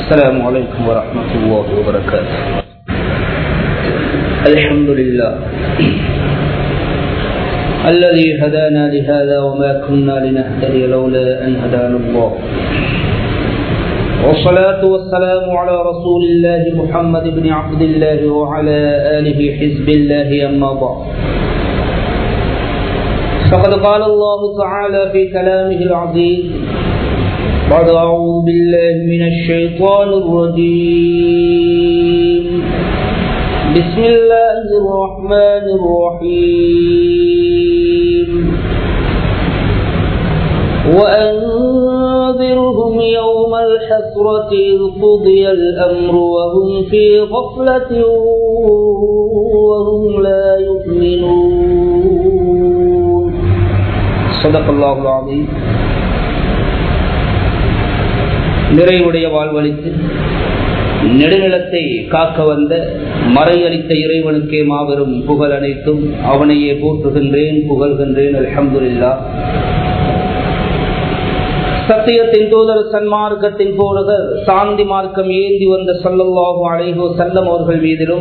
السلام عليكم ورحمة الله وبركاته الحمد لله الذي هدانا لهذا وما كنا لنهتدي لولا أن هدانا الله والصلاة والسلام على رسول الله محمد بن عبد الله وعلى آله حزب الله أما بعد فقد قال الله تعالى في كلامه العزيز بعد أعوذ بالله من الشيطان الرجيم بسم الله الرحمن الرحيم وأنذرهم يوم الحسرة إذ قضي الأمر وهم في غفلة وهم لا يؤمنون صدق الله العظيم நிறைவுடைய வாழ்வழித்து நெடுநிலத்தை காக்க வந்த மறையளித்த இறைவனுக்கே மாபெரும் புகழ் அனைத்தும் அவனையே போற்றுகின்றேன் புகழ்கின்றேன் அலமதுல்லா சத்தியத்தின் தூதர் சன்மார்க்கத்தின் போடுகள் சாந்தி மார்க்கம் ஏந்தி வந்த சொல்லல்லாஹு அலைஹோ செல்லம் அவர்கள் மீதிலும்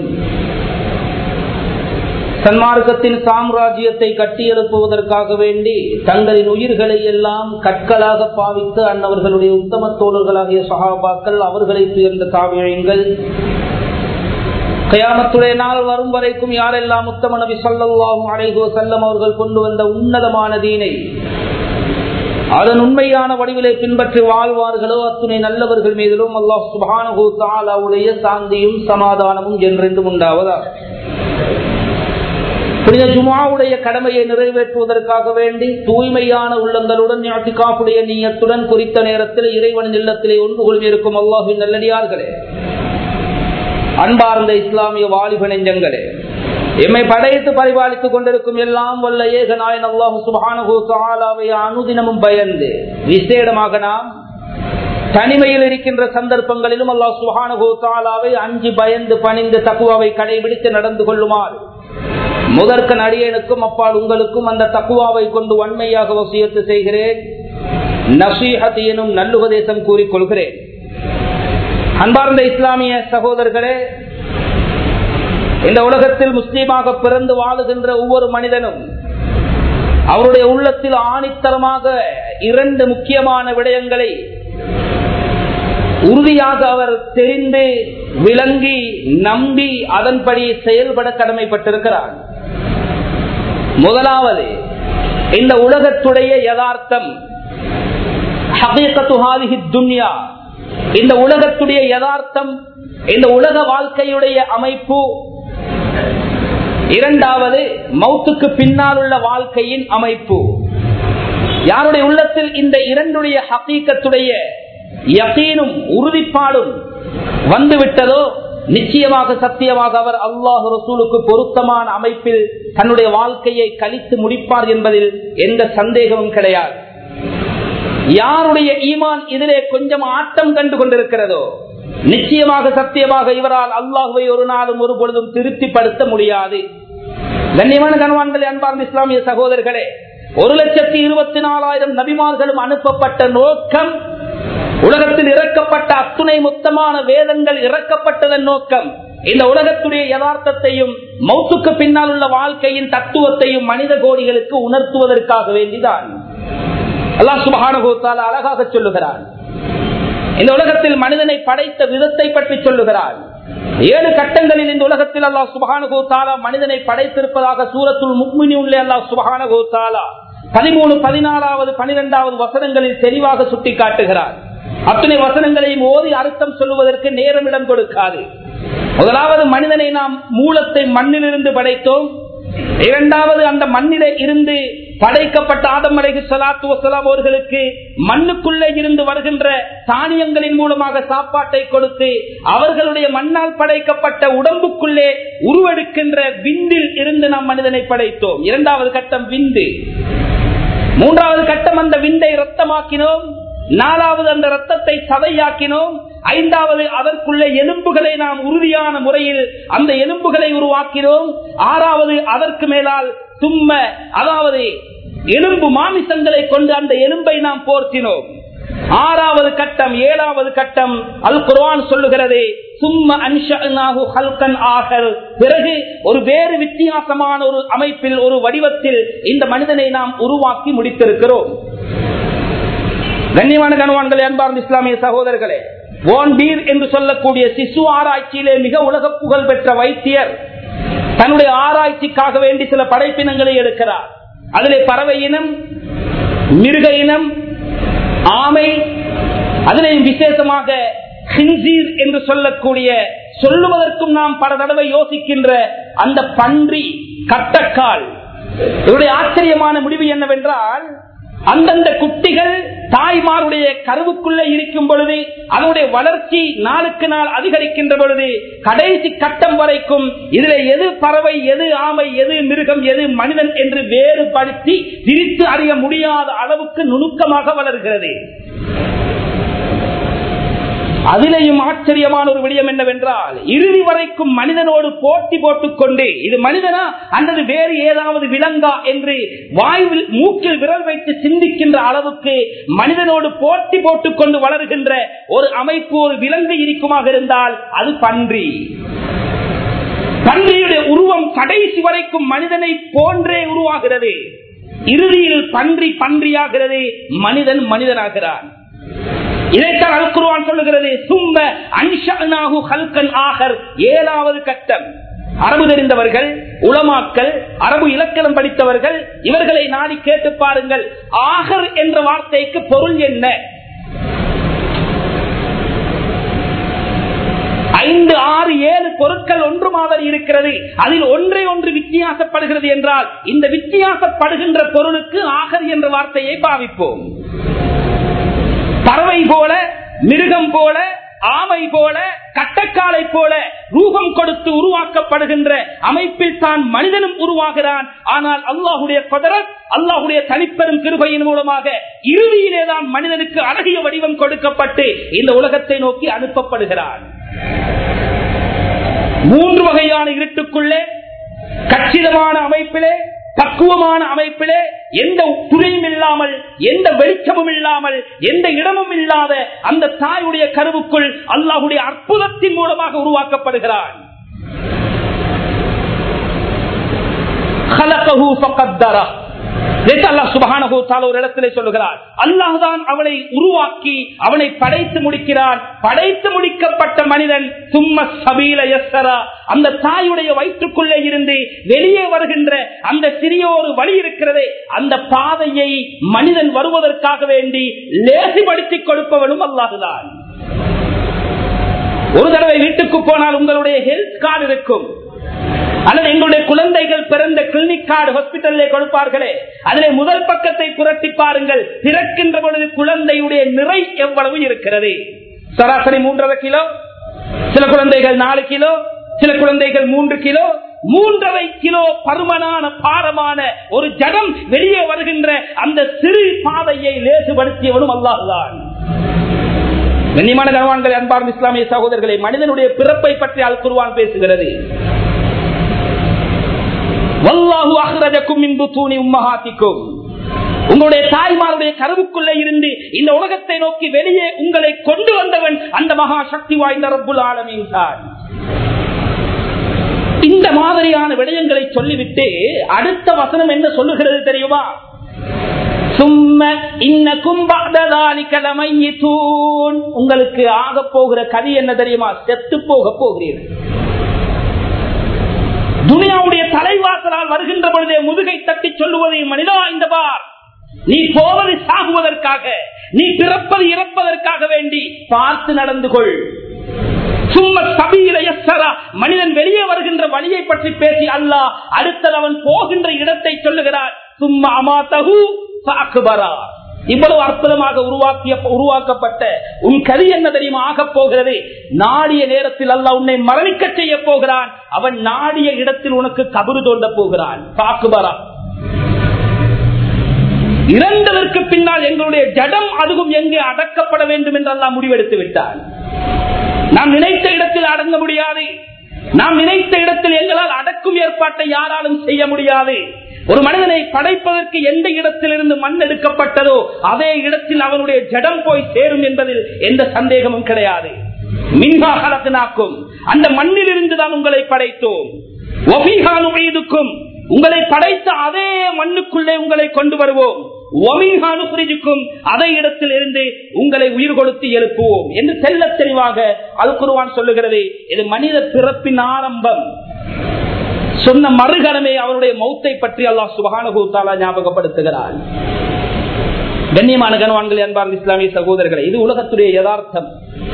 சன்மார்க்கத்தின் சாம்ராஜ்யத்தை கட்டியெழுப்புவதற்காக வேண்டி தங்களின் உயிர்களை எல்லாம் கற்களாக பாவித்து அன்னவர்களுடைய உத்தம தோழர்களாகிய சகாபாக்கள் அவர்களை துயர்ந்த தாவியங்கள் கயாமத்துடைய நாள் வரும் வரைக்கும் யாரெல்லாம் உத்தம நபி சொல்லல்லாஹும் அலைகோ செல்லம் அவர்கள் கொண்டு வந்த உன்னதமான தீனை அதன் உண்மையான வடிவிலை பின்பற்றி வாழ்வார்களோ அத்துணை நல்லவர்கள் மீதிலும் அல்லாஹ் சுபானு தாலாவுடைய சாந்தியும் சமாதானமும் என்றென்றும் உண்டாவதா புனித ஜுமாவுடைய கடமையை நிறைவேற்றுவதற்காக வேண்டி தூய்மையான உள்ளங்களுடன் ஞாத்திகாப்புடைய நீயத்துடன் குறித்த நேரத்தில் இறைவனின் இல்லத்திலே ஒன்று கொள்விருக்கும் அல்லாஹின் நல்லடியார்களே அன்பார்ந்த இஸ்லாமிய வாலிப நெஞ்சங்களே எம்மை படைத்து பரிபாலித்துக் கொண்டிருக்கும் எல்லாம் வல்ல ஏக நாயன் அல்லாஹு சுபானவை அனுதினமும் பயந்து விசேடமாக நாம் தனிமையில் இருக்கின்ற சந்தர்ப்பங்களிலும் அல்லாஹ் சுஹானகோ தாலாவை அஞ்சு பயந்து பணிந்து தக்குவாவை கடைபிடித்து நடந்து கொள்ளுமாறு முதற்க நடிகனுக்கும் அப்பால் உங்களுக்கும் அந்த தக்குவாவை கொண்டு வன்மையாக வசியத்து செய்கிறேன் நசீஹத் எனும் நல்லுபதேசம் கூறிக்கொள்கிறேன் அன்பார்ந்த இஸ்லாமிய சகோதரர்களே இந்த உலகத்தில் முஸ்லீமாக பிறந்து வாழுகின்ற ஒவ்வொரு மனிதனும் அவருடைய உள்ளத்தில் ஆணித்தரமாக இரண்டு முக்கியமான விடயங்களை உறுதியாக அவர் தெரிந்து விளங்கி நம்பி அதன்படி செயல்பட கடமைப்பட்டிருக்கிறார் முதலாவது இந்த உலகத்துடைய யதார்த்தம் துன்யா இந்த உலகத்துடைய யதார்த்தம் இந்த உலக வாழ்க்கையுடைய அமைப்பு இரண்டாவது மௌத்துக்கு பின்னால் உள்ள வாழ்க்கையின் அமைப்பு யாருடைய உள்ளத்தில் இந்த இரண்டுடைய ஹக்கீக்கத்துடைய யகீனும் உறுதிப்பாடும் வந்துவிட்டதோ நிச்சயமாக சத்தியமாக அவர் அல்லாஹு ரசூலுக்கு பொருத்தமான அமைப்பில் தன்னுடைய வாழ்க்கையை கழித்து முடிப்பார் என்பதில் எந்த சந்தேகமும் கிடையாது யாருடைய ஈமான் இதிலே கொஞ்சம் ஆட்டம் கண்டு கொண்டிருக்கிறதோ நிச்சயமாக சத்தியமாக இவரால் அல்லாஹுவை ஒரு நாளும் ஒரு பொழுதும் திருப்திப்படுத்த முடியாது கண்ணியமான கனவான்கள் அன்பார்ந்த இஸ்லாமிய சகோதரர்களே ஒரு லட்சத்தி இருபத்தி நாலாயிரம் நபிமார்களும் அனுப்பப்பட்ட நோக்கம் உலகத்தில் இறக்கப்பட்ட அத்துணை மொத்தமான வேதங்கள் இறக்கப்பட்டதன் நோக்கம் இந்த உலகத்துடைய யதார்த்தத்தையும் மௌத்துக்கு பின்னால் உள்ள வாழ்க்கையின் தத்துவத்தையும் மனித கோடிகளுக்கு உணர்த்துவதற்காக வேண்டிதான் அல்லாஹ் சுபஹானுகோத்தால அழகாக சொல்லுகிறார் இந்த உலகத்தில் மனிதனை படைத்த விதத்தை பற்றி சொல்லுகிறார் ஏழு கட்டங்களில் இந்த உலகத்தில் அல்லாஹ் சுபஹானுகோத்தாலா மனிதனை படைத்திருப்பதாக சூரத்துள் முக்மினி உள்ளே அல்லாஹ் சுபஹானுகோத்தாலா பதிமூணு பதினாலாவது பனிரெண்டாவது வசனங்களில் தெளிவாக சுட்டி காட்டுகிறார் அத்தனை வசனங்களையும் ஓதி அர்த்தம் சொல்லுவதற்கு நேரம் இடம் கொடுக்காது முதலாவது மனிதனை நாம் மூலத்தை மண்ணிலிருந்து படைத்தோம் இரண்டாவது அந்த மண்ணிலே இருந்து படைக்கப்பட்ட ஆதம் அலைகு சலாத்து வசலாம் அவர்களுக்கு மண்ணுக்குள்ளே இருந்து வருகின்ற தானியங்களின் மூலமாக சாப்பாட்டை கொடுத்து அவர்களுடைய மண்ணால் படைக்கப்பட்ட உடம்புக்குள்ளே உருவெடுக்கின்ற விந்தில் இருந்து நாம் மனிதனை படைத்தோம் இரண்டாவது கட்டம் விந்து மூன்றாவது கட்டம் அந்த விந்தை ரத்தமாக்கினோம் நாலாவது அந்த ரத்தத்தை சதையாக்கினோம் ஐந்தாவது அதற்குள்ள எலும்புகளை நாம் உறுதியான முறையில் அந்த எலும்புகளை உருவாக்கினோம் ஆறாவது அதற்கு மேலால் தும்ம அதாவது எலும்பு மாமிசங்களை கொண்டு அந்த எலும்பை நாம் போர்த்தினோம் ஆறாவது கட்டம் ஏழாவது கட்டம் அல் குர்ஆன் சொல்லுகிறது சும்ம அன்ஷஅனாஹு ஹல்கன் ஆகர் பிறகு ஒரு வேறு வித்தியாசமான ஒரு அமைப்பில் ஒரு வடிவத்தில் இந்த மனிதனை நாம் உருவாக்கி முடித்திருக்கிறோம் கண்ணியமான கனவான்கள் அன்பார்ந்த இஸ்லாமிய சகோதரர்களே ஓன் பீர் என்று சொல்லக்கூடிய சிசு ஆராய்ச்சியிலே மிக உலக புகழ் பெற்ற வைத்தியர் தன்னுடைய ஆராய்ச்சிக்காக வேண்டி சில படைப்பினங்களை எடுக்கிறார் அதிலே பறவை இனம் மிருக இனம் ஆமை அதிலேயும் விசேஷமாக ஹின்சீர் என்று சொல்லக்கூடிய சொல்லுவதற்கும் நாம் பல தடவை யோசிக்கின்ற அந்த பன்றி கட்டக்கால் இவருடைய ஆச்சரியமான முடிவு என்னவென்றால் அந்தந்த குட்டிகள் தாய்மாருடைய கருவுக்குள்ளே இருக்கும் பொழுது அதனுடைய வளர்ச்சி நாளுக்கு நாள் அதிகரிக்கின்ற பொழுது கடைசி கட்டம் வரைக்கும் இதுல எது பறவை எது ஆமை எது மிருகம் எது மனிதன் என்று வேறுபடுத்தி பிரித்து அறிய முடியாத அளவுக்கு நுணுக்கமாக வளர்கிறது அதிலேயும் ஆச்சரியமான ஒரு விடயம் என்னவென்றால் இறுதி வரைக்கும் மனிதனோடு போட்டி போட்டுக் கொண்டு இது மனிதனா அல்லது வேறு ஏதாவது விலங்கா என்று வாயுவில் மூக்கில் விரல் வைத்து சிந்திக்கின்ற அளவுக்கு மனிதனோடு போட்டி போட்டுக் கொண்டு வளர்கின்ற ஒரு அமைப்பு ஒரு விலங்கு இருக்குமாக இருந்தால் அது பன்றி பன்றியுடைய உருவம் கடைசி வரைக்கும் மனிதனை போன்றே உருவாகிறது இறுதியில் பன்றி பன்றியாகிறது மனிதன் மனிதனாகிறான் இதைத்தான் அல்குருவான் சொல்லுகிறது சும்ம அன்ஷனாகு ஹல்கன் ஆகர் ஏழாவது கட்டம் அரபு தெரிந்தவர்கள் உளமாக்கல் அரபு இலக்கணம் படித்தவர்கள் இவர்களை நாடி கேட்டு பாருங்கள் ஆகர் என்ற வார்த்தைக்கு பொருள் என்ன ஐந்து ஆறு ஏழு பொருட்கள் ஒன்று மாதிரி இருக்கிறது அதில் ஒன்றே ஒன்று வித்தியாசப்படுகிறது என்றால் இந்த வித்தியாசப்படுகின்ற பொருளுக்கு ஆகர் என்ற வார்த்தையை பாவிப்போம் பறவை போல மிருகம் போல ஆமை போல கட்டக்காலை போல ரூபம் கொடுத்து உருவாக்கப்படுகின்ற அமைப்பில் தான் மனிதனும் உருவாகிறான் ஆனால் அல்லாஹுடைய பதரத் அல்லாஹுடைய தனிப்பெரும் கிருபையின் மூலமாக இறுதியிலேதான் மனிதனுக்கு அழகிய வடிவம் கொடுக்கப்பட்டு இந்த உலகத்தை நோக்கி அனுப்பப்படுகிறான் மூன்று வகையான இருட்டுக்குள்ளே கச்சிதமான அமைப்பிலே பக்குவமான அமைப்பிலே எந்த துணையும் இல்லாமல் எந்த வெளிச்சமும் இல்லாமல் எந்த இடமும் இல்லாத அந்த தாயுடைய கருவுக்குள் அல்லாஹுடைய அற்புதத்தின் மூலமாக உருவாக்கப்படுகிறான் ஒரு இடத்திலே சொல்லுகிறார் அல்லாஹ்தான் அவனை உருவாக்கி அவனை படைத்து முடிக்கிறான் படைத்து முடிக்கப்பட்ட மனிதன் சும்ம சபீல எஸ்ஸரா அந்த தாயுடைய வயிற்றுக்குள்ளே இருந்து வெளியே வருகின்ற அந்த சிறிய ஒரு வழி இருக்கிறதே அந்த பாதையை மனிதன் வருவதற்காக வேண்டி லேசிப்படுத்திக் கொடுப்பவனும் அல்லாஹுதான் ஒரு தடவை வீட்டுக்கு போனால் உங்களுடைய ஹெல்த் கார்டு இருக்கும் அல்லது எங்களுடைய குழந்தைகள் பிறந்த கிளினிக் கார்டு ஹாஸ்பிட்டலே கொடுப்பார்களே அதிலே முதல் பக்கத்தை புரட்டி பாருங்கள் பிறக்கின்ற பொழுது குழந்தையுடைய நிறை எவ்வளவு இருக்கிறது சராசரி மூன்றரை கிலோ சில குழந்தைகள் நாலு கிலோ சில குழந்தைகள் மூன்று கிலோ மூன்றரை கிலோ பருமனான பாரமான ஒரு ஜடம் வெளியே வருகின்ற அந்த சிறு பாதையை லேசுபடுத்தியவனும் அல்லாஹுதான் கண்ணியமான கனவான்கள் அன்பார்ந்த இஸ்லாமிய சகோதரர்களை மனிதனுடைய பிறப்பை பற்றி அல் குருவான் பேசுகிறது வல்லாஹு அஹ்ரஜக்கும் மின் புத்தூனி உம்மஹாத்திக்கும் உங்களுடைய தாய்மாருடைய கருவுக்குள்ளே இருந்து இந்த உலகத்தை நோக்கி வெளியே உங்களை கொண்டு வந்தவன் அந்த மகா சக்தி வாய்ந்த ரப்புல் ஆலமீன் தான் இந்த மாதிரியான விடயங்களை சொல்லிவிட்டு அடுத்த வசனம் என்ன சொல்லுகிறது தெரியுமா சும்ம இன்னக்கும் உங்களுக்கு ஆக போகிற கதி என்ன தெரியுமா செத்து போக போகிறீர்கள் துனியாவுடைய தலைவாசலால் வருகின்ற பொழுதே முதுகை தட்டி சொல்லுவதை மனிதா இந்த பார் நீ போவது சாகுவதற்காக நீ பிறப்பது இறப்பதற்காக வேண்டி பார்த்து நடந்து கொள் சும்மா சபையில மனிதன் வெளியே வருகின்ற வழியை பற்றி பேசி அல்லாஹ் அடுத்தது அவன் போகின்ற இடத்தை சொல்லுகிறார் சும்மா அமா தகு அக்பரா இவ்வளவு அற்புதமாக உருவாக்கிய உருவாக்கப்பட்ட உன் கதி என்ன தெரியுமா ஆகப் போகிறது நாடிய நேரத்தில் அல்ல உன்னை மரணிக்க செய்ய போகிறான் அவன் நாடிய இடத்தில் உனக்கு கபரு தோண்ட போகிறான் பாக்குபரா இறந்ததற்கு பின்னால் எங்களுடைய ஜடம் அதுவும் எங்கே அடக்கப்பட வேண்டும் என்று எல்லாம் முடிவெடுத்து விட்டான் நாம் நினைத்த இடத்தில் அடங்க முடியாது நாம் நினைத்த இடத்தில் எங்களால் அடக்கும் ஏற்பாட்டை யாராலும் செய்ய முடியாது ஒரு மனிதனை படைப்பதற்கு எந்த இடத்திலிருந்து மண் எடுக்கப்பட்டதோ அதே இடத்தில் அவனுடைய ஜடம் போய் சேரும் என்பதில் எந்த சந்தேகமும் கிடையாது மின்ஹா கலத்தினாக்கும் அந்த மண்ணிலிருந்து தான் உங்களை படைத்தோம் ஒபிஹான் உயதுக்கும் உங்களை படைத்த அதே மண்ணுக்குள்ளே உங்களை கொண்டு வருவோம் ஒமிஹானுக்கும் அதே இடத்தில் இருந்து உங்களை உயிர் கொடுத்து எழுப்புவோம் என்று தெல்ல தெளிவாக அது குருவான் சொல்லுகிறது இது மனித பிறப்பின் ஆரம்பம் சொன்ன மறுகணமே அவருடைய மௌத்தை பற்றி அல்லாஹ் சுபகானுகூத்தாலா ஞாபகப்படுத்துகிறார் கண்ணியமான கனவான்கள் என்பார் இஸ்லாமிய சகோதரர்களை இது உலகத்துடைய யதார்த்தம்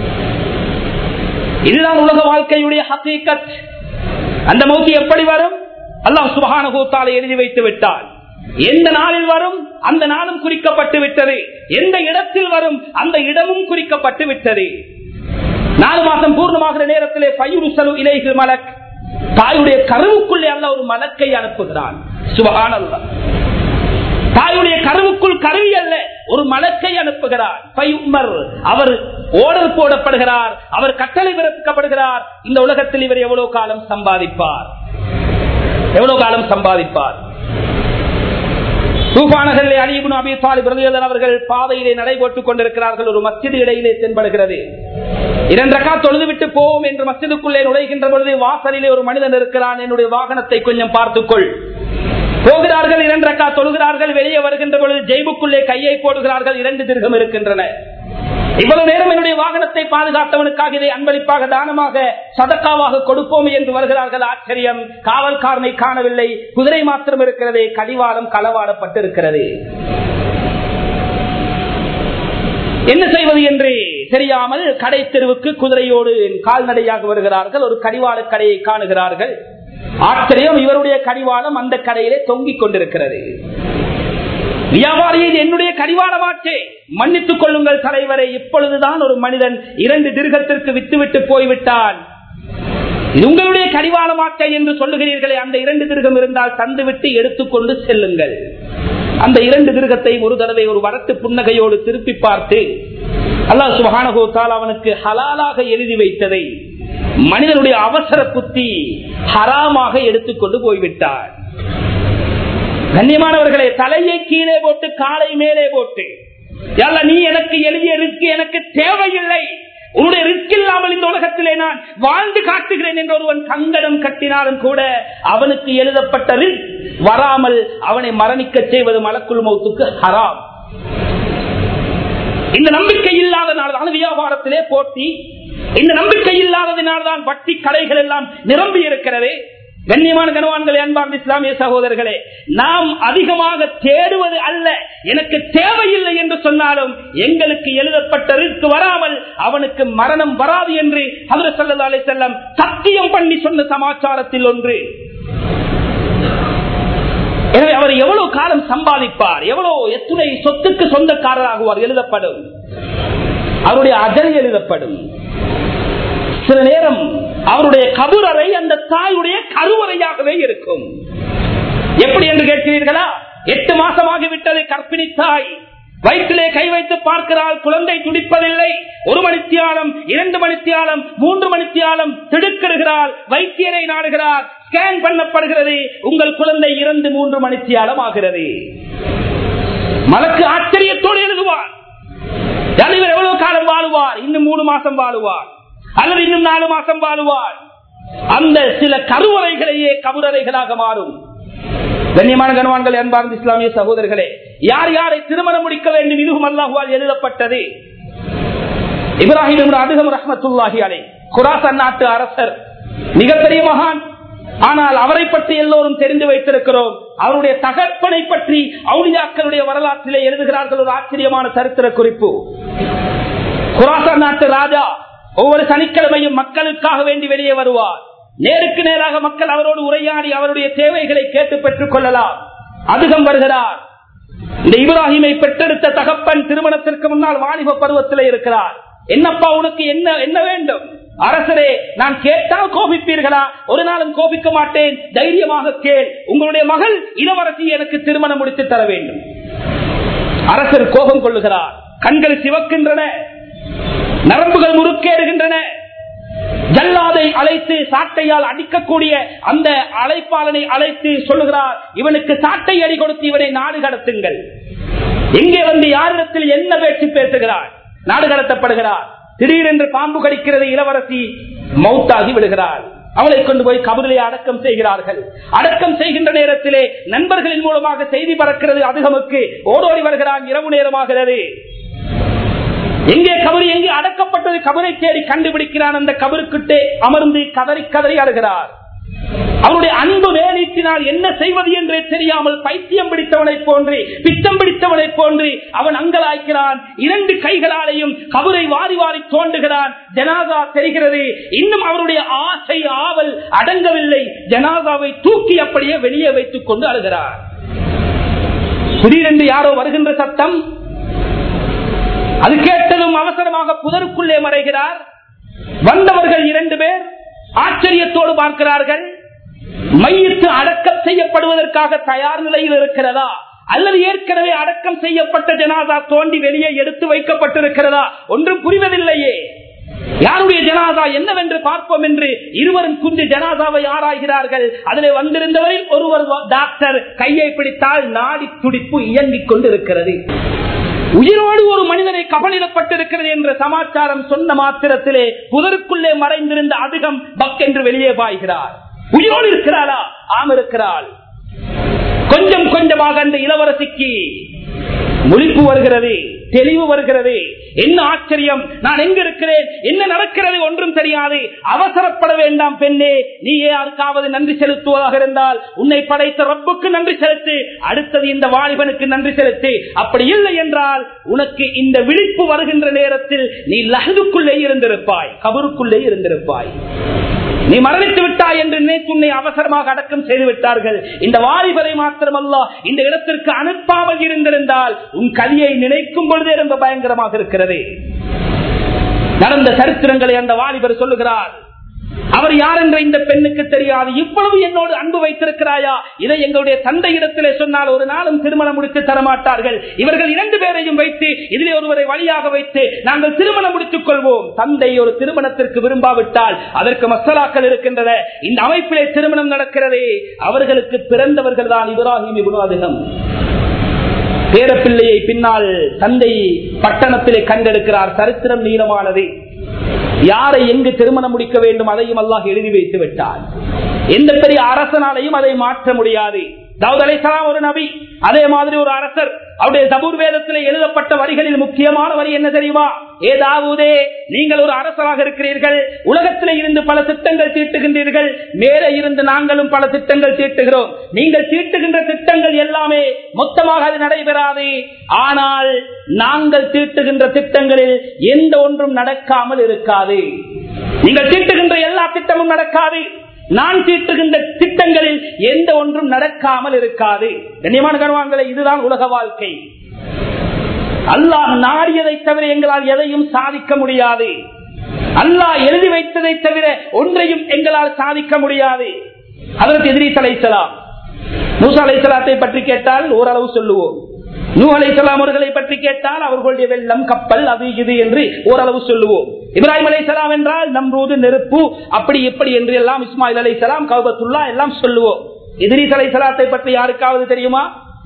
இதுதான் உலக வாழ்க்கையுடைய ஹக்கீக்கத் அந்த மௌத்தி எப்படி வரும் அல்லாஹ் சுபகானுகூத்தாலை எழுதி வைத்து விட்டார் எந்த நாளில் வரும் அந்த நாளும் குறிக்கப்பட்டு விட்டது எந்த இடத்தில் வரும் அந்த இடமும் குறிக்கப்பட்டு விட்டது நாலு மாசம் பூர்ணமாகிற நேரத்திலே பயிர் செலவு இலைகள் மலக் தாயுடைய கருவுக்குள்ளே அல்ல ஒரு மலக்கை அனுப்புகிறான் சுபகான் அல்ல தாயுடைய கருவுக்குள் கருவி அல்ல ஒரு மலக்கை அனுப்புகிறார் பையுமர் அவர் ஓடல் போடப்படுகிறார் அவர் கட்டளை பிறப்பிக்கப்படுகிறார் இந்த உலகத்தில் இவர் எவ்வளவு காலம் சம்பாதிப்பார் எவ்வளவு காலம் சம்பாதிப்பார் தூபானகரிலே அலிபுன் அபி தாலிப் ரலியல்லாஹு அவர்கள் பாதையிலே நடைபோட்டுக் கொண்டிருக்கிறார்கள் ஒரு மஸ்ஜித் இடையிலே தென்படுகிறது இரண்டு ரக்கா தொழுது விட்டு போவோம் என்று மஸ்ஜிதுக்குள்ளே நுழைகின்ற பொழுது வாசலிலே ஒரு மனிதன் இருக்கிறான் என்னுடைய வாகனத்தை கொஞ்சம் பார்த்துக்கொள் போகிறார்கள் இரண்டு ரக்கா தொழுகிறார்கள் வெளியே வருகின்ற பொழுது ஜெய்புக்குள்ளே கையை போடுகிறார்கள் இரண்டு திருகம் இருக்கின்றன இவ்வளவு நேரம் என்னுடைய வாகனத்தை பாதுகாத்தவனுக்காக இதை அன்பளிப்பாக தானமாக சதக்காவாக கொடுப்போம் என்று வருகிறார்கள் ஆச்சரியம் காவல்காரனை காணவில்லை குதிரை மாத்திரம் இருக்கிறது கடிவாளம் களவாடப்பட்டிருக்கிறது என்ன செய்வது என்று தெரியாமல் கடை தெருவுக்கு குதிரையோடு கால்நடையாக வருகிறார்கள் ஒரு கடிவாள கடையை காணுகிறார்கள் ஆச்சரியம் இவருடைய கடிவாளம் அந்த கடையிலே தொங்கிக் கொண்டிருக்கிறது வியாபாரி இது என்னுடைய கடிவாளமாச்சே மன்னித்துக் கொள்ளுங்கள் தலைவரை இப்பொழுதுதான் ஒரு மனிதன் இரண்டு திருகத்திற்கு வித்துவிட்டு போய்விட்டான் இது உங்களுடைய கடிவாளமாச்சை என்று சொல்லுகிறீர்களே அந்த இரண்டு திருகம் இருந்தால் தந்துவிட்டு எடுத்துக்கொண்டு செல்லுங்கள் அந்த இரண்டு திருகத்தை ஒரு தடவை ஒரு வரட்டு புன்னகையோடு திருப்பி பார்த்து அல்லாஹ் சுபஹானகோத்தால் அவனுக்கு ஹலாலாக எழுதி வைத்ததை மனிதனுடைய அவசர புத்தி ஹராமாக எடுத்துக்கொண்டு போய்விட்டார் கண்ணியமானவர்களே தலையை கீழே போட்டு காலை மேலே போட்டு அல்ல நீ எனக்கு எழுதிய ரிஸ்க் எனக்கு தேவையில்லை உன்னுடைய ரிஸ்க் இல்லாமல் இந்த உலகத்திலே நான் வாழ்ந்து காட்டுகிறேன் என்று ஒருவன் கங்கடம் கட்டினாலும் கூட அவனுக்கு எழுதப்பட்ட ரிஸ்க் வராமல் அவனை மரணிக்க செய்வது மலக்குள் மௌத்துக்கு ஹராம் இந்த நம்பிக்கை இல்லாதனால்தான் வியாபாரத்திலே போட்டி இந்த நம்பிக்கை இல்லாததினால்தான் வட்டி கடைகள் எல்லாம் நிரம்பி இருக்கிறது கண்ணியமான கனவான்கள் அன்பார்ந்த இஸ்லாமிய சகோதரர்களே நாம் அதிகமாக தேடுவது அல்ல எனக்கு தேவையில்லை என்று சொன்னாலும் எங்களுக்கு எழுதப்பட்ட ரிஸ்க் வராமல் அவனுக்கு மரணம் வராது என்று அவர் சல்லா அலை செல்லம் சத்தியம் பண்ணி சொன்ன சமாச்சாரத்தில் ஒன்று எனவே அவர் எவ்வளவு காலம் சம்பாதிப்பார் எவ்வளவு எத்துணை சொத்துக்கு சொந்தக்காரராகுவார் எழுதப்படும் அவருடைய அஜல் எழுதப்படும் சில நேரம் அவருடைய கபுரறை அந்த தாயுடைய கருவறையாகவே இருக்கும் எப்படி என்று கேட்கிறீர்களா எட்டு மாசமாகிவிட்டது கற்பிணி தாய் வயிற்றிலே கை வைத்து பார்க்கிறாள் குழந்தை துடிப்பதில்லை ஒரு மணித்தியாலம் இரண்டு மணித்தியாலம் மூன்று மணித்தியாலம் திடுக்கிடுகிறாள் வைத்தியரை நாடுகிறார் ஸ்கேன் பண்ணப்படுகிறது உங்கள் குழந்தை இரண்டு மூன்று மணித்தியாலம் ஆகிறது மலக்கு ஆச்சரியத்தோடு எழுதுவார் தலைவர் எவ்வளவு காலம் வாழுவார் இன்னும் மூணு மாசம் வாழுவார் அல்லது இன்னும் நாலு மாசம் வாழுவார் அந்த சில கருவறைகளையே கபுரறைகளாக மாறும் கண்ணியமான கனவான்கள் அன்பார்ந்த இஸ்லாமிய சகோதரர்களே யார் யாரை திருமணம் முடிக்க வேண்டும் இதுவும் அல்லாஹுவால் எழுதப்பட்டது இப்ராஹிம் அடுகம் ரஹமத்துல்லாஹி அலை குராசன் நாட்டு அரசர் மிகப்பெரிய மகான் ஆனால் அவரை பற்றி எல்லோரும் தெரிந்து வைத்திருக்கிறோம் அவருடைய தகப்பனை பற்றி அவுளியாக்களுடைய வரலாற்றிலே எழுதுகிறார்கள் ஒரு ஆச்சரியமான சரித்திர குறிப்பு குராசன் நாட்டு ராஜா ஒவ்வொரு சனிக்கிழமையும் மக்களுக்காக வேண்டி வெளியே வருவார் நேருக்கு நேராக மக்கள் அவரோடு உரையாடி அவருடைய தேவைகளை கேட்டு பெற்றுக் கொள்ளலாம் அதிகம் வருகிறார் இந்த இப்ராஹிமை பெற்றெடுத்த தகப்பன் திருமணத்திற்கு முன்னால் வாலிப பருவத்தில் இருக்கிறார் என்னப்பா உனக்கு என்ன என்ன வேண்டும் அரசரே நான் கேட்டால் கோபிப்பீர்களா ஒரு நாளும் கோபிக்க மாட்டேன் தைரியமாக கேள் உங்களுடைய மகள் இளவரசி எனக்கு திருமணம் முடித்து தர வேண்டும் அரசர் கோபம் கொள்ளுகிறார் கண்கள் சிவக்கின்றன நரம்புகள் முறுக்கேறுகின்றன ஜல்லாதை அழைத்து சாட்டையால் அடிக்கக்கூடிய அந்த அழைப்பாளனை அழைத்து சொல்லுகிறார் இவனுக்கு சாட்டை அடி கொடுத்து இவனை நாடு கடத்துங்கள் எங்கே வந்து யாரிடத்தில் என்ன பேச்சு பேசுகிறார் நாடு கடத்தப்படுகிறார் திடீரென்று பாம்பு கடிக்கிறது இளவரசி மௌத்தாகி விடுகிறார் அவளை கொண்டு போய் கபரிலே அடக்கம் செய்கிறார்கள் அடக்கம் செய்கின்ற நேரத்திலே நண்பர்களின் மூலமாக செய்தி பறக்கிறது அதுகமுக்கு ஓடோடி வருகிறான் இரவு நேரமாகிறது எங்கே கபரு எங்கே அடக்கப்பட்டது கபரை தேடி கண்டுபிடிக்கிறான் அந்த கபருக்கிட்டே அமர்ந்து கதறி கதறி அழுகிறார் அவருடைய அன்பு வேலைத்தினால் என்ன செய்வது என்றே தெரியாமல் பைத்தியம் பிடித்தவனை போன்று பித்தம் பிடித்தவனை போன்று அவன் அங்கலாய்க்கிறான் இரண்டு கைகளாலையும் கபரை வாரி வாரி தோண்டுகிறான் ஜனாதா தெரிகிறது இன்னும் அவருடைய ஆசை ஆவல் அடங்கவில்லை ஜனாதாவை தூக்கி அப்படியே வெளியே வைத்துக் கொண்டு அழுகிறார் திடீரென்று யாரோ வருகின்ற சத்தம் அது கேட்டதும் அவசரமாக புதருக்குள்ளே மறைகிறார் வந்தவர்கள் இரண்டு பேர் ஆச்சரியத்தோடு பார்க்கிறார்கள் மையத்து அடக்கம் செய்யப்படுவதற்காக தயார் நிலையில் இருக்கிறதா அல்லது ஏற்கனவே அடக்கம் செய்யப்பட்ட ஜனாதா தோண்டி வெளியே எடுத்து வைக்கப்பட்டிருக்கிறதா ஒன்றும் புரிவதில்லையே யாருடைய ஜனாதா என்னவென்று பார்ப்போம் என்று இருவரும் குந்தி ஜனாதாவை ஆராய்கிறார்கள் அதிலே வந்திருந்தவரில் ஒருவர் டாக்டர் கையை பிடித்தால் நாடி துடிப்பு இயங்கிக் கொண்டிருக்கிறது உயிரோடு ஒரு மனிதனை கபலிடப்பட்டிருக்கிறது என்ற சமாச்சாரம் சொன்ன மாத்திரத்திலே புதருக்குள்ளே மறைந்திருந்த அதிகம் பக் என்று வெளியே பாய்கிறார் உயிரோடு இருக்கிறாளா ஆம் இருக்கிறாள் கொஞ்சம் கொஞ்சமாக அந்த இளவரசிக்கு முழிப்பு வருகிறது தெளிவு வருகிறது என்ன ஆச்சரியம் நான் எங்க இருக்கிறேன் என்ன நடக்கிறது ஒன்றும் தெரியாது அவசரப்பட வேண்டாம் பெண்ணே நீ யாருக்காவது நன்றி செலுத்துவதாக இருந்தால் உன்னை படைத்த ரப்புக்கு நன்றி செலுத்து அடுத்தது இந்த வாலிபனுக்கு நன்றி செலுத்து அப்படி இல்லை என்றால் உனக்கு இந்த விழிப்பு வருகின்ற நேரத்தில் நீ லகுக்குள்ளே இருந்திருப்பாய் கபருக்குள்ளே இருந்திருப்பாய் நீ மரணித்து விட்டாய் என்று நினைத்து உன்னை அவசரமாக அடக்கம் செய்து விட்டார்கள் இந்த வாலிபரை மாத்திரமல்ல இந்த இடத்திற்கு அனுப்பாமல் இருந்திருந்தால் உன் கலியை நினைக்கும் பொழுதே ரொம்ப பயங்கரமாக இருக்கிறது நடந்த சரித்திரங்களை அந்த வாலிபர் சொல்லுகிறார் அவர் யார் என்ற இந்த பெண்ணுக்கு தெரியாது இவ்வளவு என்னோடு அன்பு வைத்திருக்கிறாயா இதை எங்களுடைய தந்தை இடத்திலே சொன்னால் ஒரு நாளும் திருமணம் முடித்து தரமாட்டார்கள் இவர்கள் இரண்டு பேரையும் வைத்து இதிலே ஒருவரை வழியாக வைத்து நாங்கள் திருமணம் முடித்துக் கொள்வோம் தந்தை ஒரு திருமணத்திற்கு விரும்பாவிட்டால் அதற்கு மசாலாக்கள் இருக்கின்றன இந்த அமைப்பிலே திருமணம் நடக்கிறதே அவர்களுக்கு பிறந்தவர்கள் தான் இப்ராஹிம் இபுனாதிகம் பேரப்பிள்ளையை பின்னால் தந்தை பட்டணத்திலே கண்டெடுக்கிறார் சரித்திரம் நீளமானது யாரை எங்கு திருமணம் முடிக்க வேண்டும் அதையும் அல்லாஹ் எழுதி வைத்து விட்டார் எந்த பெரிய அரசனாலையும் அதை மாற்ற முடியாது தாவூத் அலைஹிஸ்ஸலாம் ஒரு நபி அதே மாதிரி ஒரு அரசர் அவருடைய தபூர் வேதத்தில் எழுதப்பட்ட வரிகளில் முக்கியமான வரி என்ன தெரியுமா ஏ தாவூதே நீங்கள் ஒரு அரசராக இருக்கிறீர்கள் உலகத்தில் இருந்து பல திட்டங்கள் தீட்டுகின்றீர்கள் மேலே இருந்து நாங்களும் பல திட்டங்கள் தீட்டுகிறோம் நீங்கள் தீட்டுகின்ற திட்டங்கள் எல்லாமே மொத்தமாக அது நடைபெறாது ஆனால் நாங்கள் தீட்டுகின்ற திட்டங்களில் எந்த ஒன்றும் நடக்காமல் இருக்காது நீங்கள் தீட்டுகின்ற எல்லா திட்டமும் நடக்காது நான் தீட்டுகின்ற திட்டங்களில் எந்த ஒன்றும் நடக்காமல் இருக்காது கண்ணியமான கனவான்களை இதுதான் உலக வாழ்க்கை அல்லாஹ் நாடியதை தவிர எங்களால் எதையும் சாதிக்க முடியாது அல்லாஹ் எழுதி வைத்ததை தவிர ஒன்றையும் எங்களால் சாதிக்க முடியாது அதற்கு எதிரி தலைசலாம் மூசா அலைசலாத்தை பற்றி கேட்டால் ஓரளவு சொல்லுவோம் நூ அலைசலாம் அவர்களை பற்றி கேட்டால் அவர்களுடைய வெள்ளம் கப்பல் அது இது என்று ஓரளவு சொல்லுவோம் இப்ராஹிம் அலைசலாம் என்றால் நம்ரூது நெருப்பு அப்படி இப்படி என்று எல்லாம் இஸ்மாயில் அலைசலாம் கௌபத்துல்லா எல்லாம் சொல்லுவோம் எதிரி அலைசலாத்தை பற்றி யாருக்காவது தெரியுமா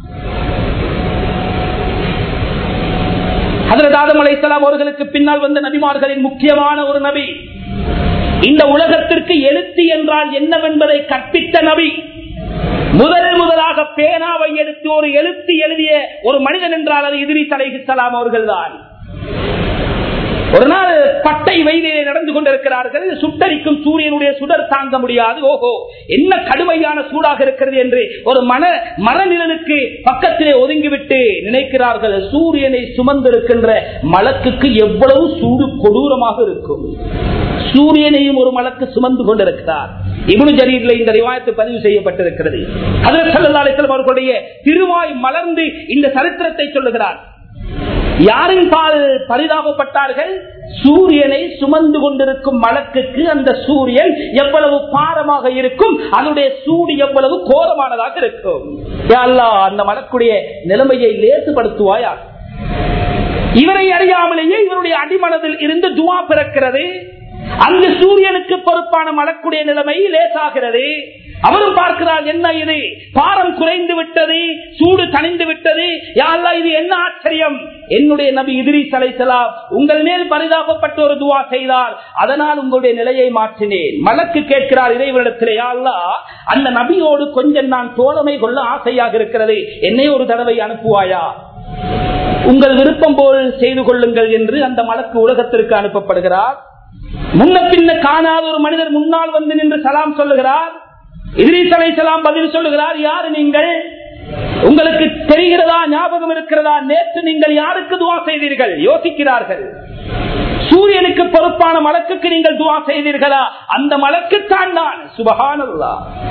ஹதரத் ஆதம் அலைசலாம் அவர்களுக்கு பின்னால் வந்த நபிமார்களின் முக்கியமான ஒரு நபி இந்த உலகத்திற்கு எழுத்து என்றால் என்னவென்பதை கற்பித்த நபி முதல் முதலாக பேனாவை எடுத்து ஒரு எழுத்து எழுதிய ஒரு மனிதன் என்றால் அது எதிரி தலைகிசலாம் அவர்கள் தான் ஒரு நாள் பட்டை வெயிலே நடந்து கொண்டிருக்கிறார்கள் சுட்டரிக்கும் சூரியனுடைய சுடர் தாங்க முடியாது ஓஹோ என்ன கடுமையான சூடாக இருக்கிறது என்று ஒரு மன மரநிலனுக்கு பக்கத்திலே ஒதுங்கிவிட்டு நினைக்கிறார்கள் சூரியனை சுமந்திருக்கின்ற மலக்குக்கு எவ்வளவு சூடு கொடூரமாக இருக்கும் சூரியனையும் ஒரு மலக்கு சுமந்து கொண்டிருக்கிறார் இவனு ஜரீர்ல இந்த ரிவாயத்து பதிவு செய்யப்பட்டிருக்கிறது அதில் அவர்களுடைய திருவாய் மலர்ந்து இந்த சரித்திரத்தை சொல்லுகிறார் யாரின் பால் பரிதாபப்பட்டார்கள் சூரியனை சுமந்து கொண்டிருக்கும் மலக்குக்கு அந்த சூரியன் எவ்வளவு பாரமாக இருக்கும் அதனுடைய சூடு எவ்வளவு கோரமானதாக இருக்கும் அந்த மலக்குடைய நிலைமையை லேசுபடுத்துவாயா இவரை அறியாமலேயே இவருடைய அடிமனதில் இருந்து துவா பிறக்கிறது அங்கு சூரியனுக்கு பொறுப்பான மலக்குடைய நிலைமை லேசாகிறது அவரும் பார்க்கிறார் என்ன இது பாரம் குறைந்து விட்டது சூடு தணிந்து விட்டது யாரா இது என்ன ஆச்சரியம் என்னுடைய நபி இதிரி சலைசலாம் உங்கள் மேல் பரிதாபப்பட்டு ஒரு துவா செய்தார் அதனால் உங்களுடைய நிலையை மாற்றினேன் மலக்கு கேட்கிறார் இறைவனிடத்திலே யாழ்லா அந்த நபியோடு கொஞ்சம் நான் தோழமை கொள்ள ஆசையாக இருக்கிறது என்னை ஒரு தடவை அனுப்புவாயா உங்கள் விருப்பம் போல் செய்து கொள்ளுங்கள் என்று அந்த மலக்கு உலகத்திற்கு அனுப்பப்படுகிறார் முன்ன பின்ன காணாத ஒரு மனிதர் முன்னால் வந்து நின்று சலாம் சொல்லுகிறார் இதிரீஸ் அலைசலாம் பதில் சொல்லுகிறார் யாரு நீங்கள் உங்களுக்கு தெரிகிறதா ஞாபகம் இருக்கிறதா நேற்று நீங்கள் யாருக்கு துவா செய்தீர்கள் யோசிக்கிறார்கள் சூரியனுக்கு பொறுப்பான மலக்குக்கு நீங்கள் துவா செய்தீர்களா அந்த மலக்குத்தான் நான் சுபகானல்லா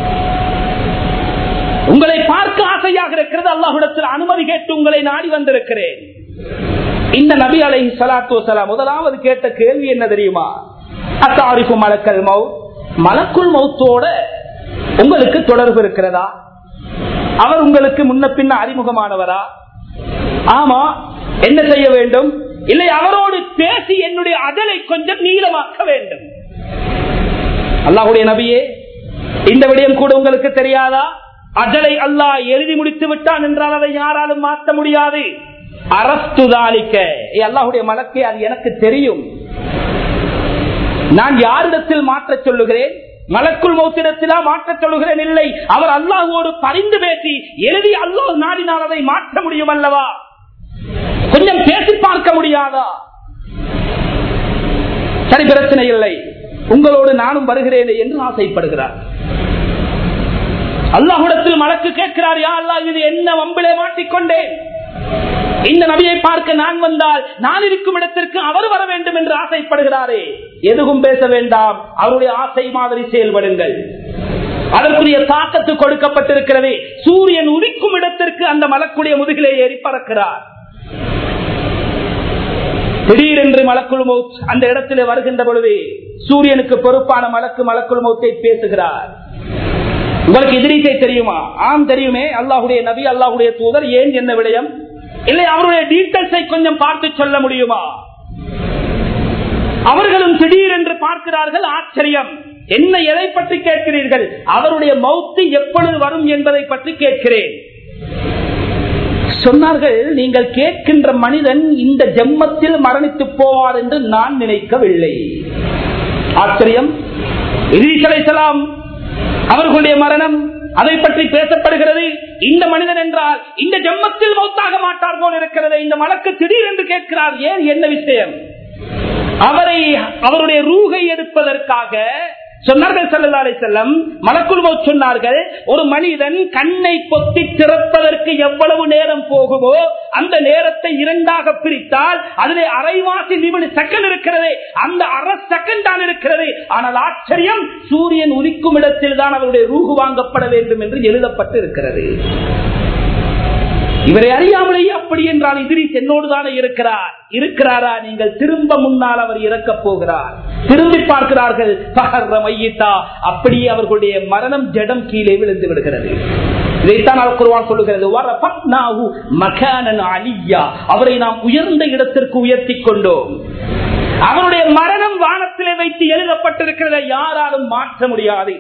உங்களை பார்க்க ஆசையாக இருக்கிறது அல்லாஹுடத்தில் அனுமதி கேட்டு உங்களை நாடி வந்திருக்கிறேன் இந்த நபி அலை சலாத்து வசலாம் முதலாவது கேட்ட கேள்வி என்ன தெரியுமா அத்தாரிப்பு மலக்கல் மௌ மலக்குள் மௌத்தோட உங்களுக்கு தொடர்பு இருக்கிறதா அவர் உங்களுக்கு முன்ன பின்ன அறிமுகமானவரா ஆமா என்ன செய்ய வேண்டும் இல்லை அவரோடு பேசி என்னுடைய அதலை கொஞ்சம் நீளமாக்க வேண்டும் அல்லாஹுடைய நபியே இந்த விடயம் கூட உங்களுக்கு தெரியாதா அஜலை அல்லாஹ் எழுதி முடித்து விட்டான் என்றால் அதை யாராலும் மாற்ற முடியாது அரஸ்துதாலிக்க அல்லாஹுடைய மலக்கே அது எனக்கு தெரியும் நான் யாரிடத்தில் மாற்ற சொல்லுகிறேன் மலக்குள் மௌத்திடத்திலா மாற்ற சொல்லுகிறேன் இல்லை அவர் அல்லாஹோடு பரிந்து பேசி எழுதி அல்லாஹ் நாடினால் அதை மாற்ற முடியும் அல்லவா கொஞ்சம் பேசி பார்க்க முடியாதா சரி பிரச்சனை இல்லை உங்களோடு நானும் வருகிறேன் என்று ஆசைப்படுகிறார் அல்லாஹுடத்தில் மலக்கு கேட்கிறார் யா அல்லா இது என்ன வம்பிலே மாட்டிக்கொண்டேன் இந்த நபியை பார்க்க நான் வந்தால் நான் இருக்கும் இடத்திற்கு அவர் வர வேண்டும் என்று ஆசைப்படுகிறாரே எதுவும் பேச வேண்டாம் அவருடைய ஆசை மாதிரி செயல்படுங்கள் அதற்குரிய தாக்கத்து கொடுக்கப்பட்டிருக்கிறது சூரியன் உதிக்கும் இடத்திற்கு அந்த மலக்குடைய முதுகிலே ஏறி பறக்கிறார் திடீரென்று மலக்குள் மௌத் அந்த இடத்திலே வருகின்ற பொழுது சூரியனுக்கு பொறுப்பான மலக்கு மலக்குள் மௌத்தை பேசுகிறார் உங்களுக்கு எதிரிசை தெரியுமா ஆம் தெரியுமே அல்லாஹுடைய நபி அல்லாஹுடைய தூதர் ஏன் என்ன விடயம் இல்லை அவருடைய டீட்டெயில்ஸை கொஞ்சம் பார்த்து சொல்ல முடியுமா அவர்களும் திடீரென்று பார்க்கிறார்கள் ஆச்சரியம் என்ன எதை பற்றி கேட்கிறீர்கள் அவருடைய மௌத்து எப்பொழுது வரும் என்பதை பற்றி கேட்கிறேன் சொன்னார்கள் நீங்கள் கேட்கின்ற மனிதன் இந்த ஜெம்மத்தில் மரணித்து போவார் என்று நான் நினைக்கவில்லை ஆச்சரியம் இசலாம் அவர்களுடைய மரணம் அதை பற்றி பேசப்படுகிறது இந்த மனிதன் என்றால் இந்த ஜெம்மத்தில் மௌத்தாக மாட்டார் போல் இருக்கிறது இந்த மலக்கு திடீரென்று கேட்கிறார் ஏன் என்ன விஷயம் அவரை அவருடைய ரூகை எடுப்பதற்காக சொன்னார்கள் செல்லலாலை செல்லம் மலக்குள் சொன்னார்கள் ஒரு மனிதன் கண்ணை பொத்தி திறப்பதற்கு எவ்வளவு நேரம் போகுமோ அந்த நேரத்தை இரண்டாக பிரித்தால் அதிலே அரைவாசி நிமிட செகண்ட் இருக்கிறது அந்த அரை செகண்ட் தான் இருக்கிறது ஆனால் ஆச்சரியம் சூரியன் உதிக்கும் இடத்தில் தான் அவருடைய ரூகு வாங்கப்பட வேண்டும் என்று எழுதப்பட்டு இருக்கிறது இவரை அறியாமலேயே அப்படி என்றால் எதிரி என்னோடு தானே இருக்கிறார் இருக்கிறாரா நீங்கள் திரும்ப முன்னால் அவர் இறக்க போகிறார் திரும்பி பார்க்கிறார்கள் மையிட்டா அப்படியே அவர்களுடைய மரணம் ஜடம் கீழே விழுந்து விடுகிறது இதைத்தான் குருவான் சொல்லுகிறது அலியா அவரை நாம் உயர்ந்த இடத்திற்கு உயர்த்தி கொண்டோம் அவருடைய மரணம் வானத்திலே வைத்து எழுதப்பட்டிருக்கிறத யாராலும் மாற்ற முடியாது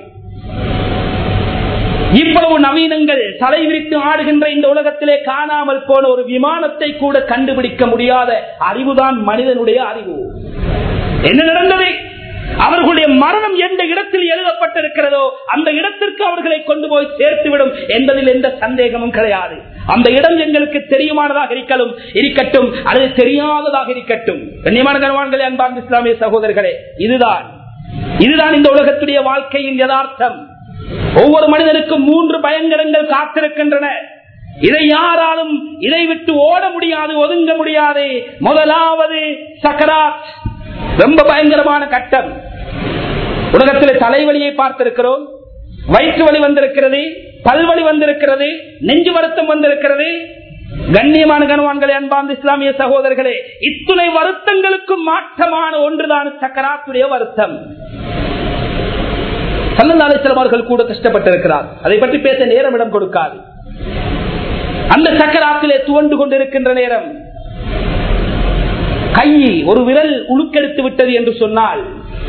இவ்வளவு நவீனங்கள் தலை விரித்து ஆடுகின்ற இந்த உலகத்திலே காணாமல் போன ஒரு விமானத்தை கூட கண்டுபிடிக்க முடியாத அறிவுதான் மனிதனுடைய அறிவு என்ன நடந்தது அவர்களுடைய மரணம் எந்த இடத்தில் எழுதப்பட்டிருக்கிறதோ அந்த இடத்திற்கு அவர்களை கொண்டு போய் சேர்த்துவிடும் என்பதில் எந்த சந்தேகமும் கிடையாது அந்த இடம் எங்களுக்கு தெரியுமானதாக இருக்கலும் இருக்கட்டும் அல்லது தெரியாததாக இருக்கட்டும் கண்ணியமான கனவான்களே அன்பார்ந்த இஸ்லாமிய சகோதரர்களே இதுதான் இதுதான் இந்த உலகத்துடைய வாழ்க்கையின் யதார்த்தம் ஒவ்வொரு மனிதனுக்கும் மூன்று பயங்கரங்கள் காத்திருக்கின்றன இதை யாராலும் இதை விட்டு ஓட முடியாது ஒதுங்க முடியாது முதலாவது சக்கராத் ரொம்ப பயங்கரமான கட்டம் உலகத்தில் தலைவலியை பார்த்திருக்கிறோம் வயிற்று வலி வந்திருக்கிறது பல்வழி வந்திருக்கிறது நெஞ்சு வருத்தம் வந்திருக்கிறது கண்ணியமான கனவான்களே அன்பார்ந்த இஸ்லாமிய சகோதரர்களே இத்துணை வருத்தங்களுக்கும் மாற்றமான ஒன்றுதான் சக்கராத்துடைய வருத்தம் சல்லல்லாசலம் கூட கஷ்டப்பட்டிருக்கிறார் அதை பற்றி பேச நேரம் இடம் கொடுக்காது அந்த சக்கராத்திலே துவண்டு கொண்டிருக்கின்ற நேரம் கை ஒரு விரல் உழுக்கெடுத்து விட்டது என்று சொன்னால்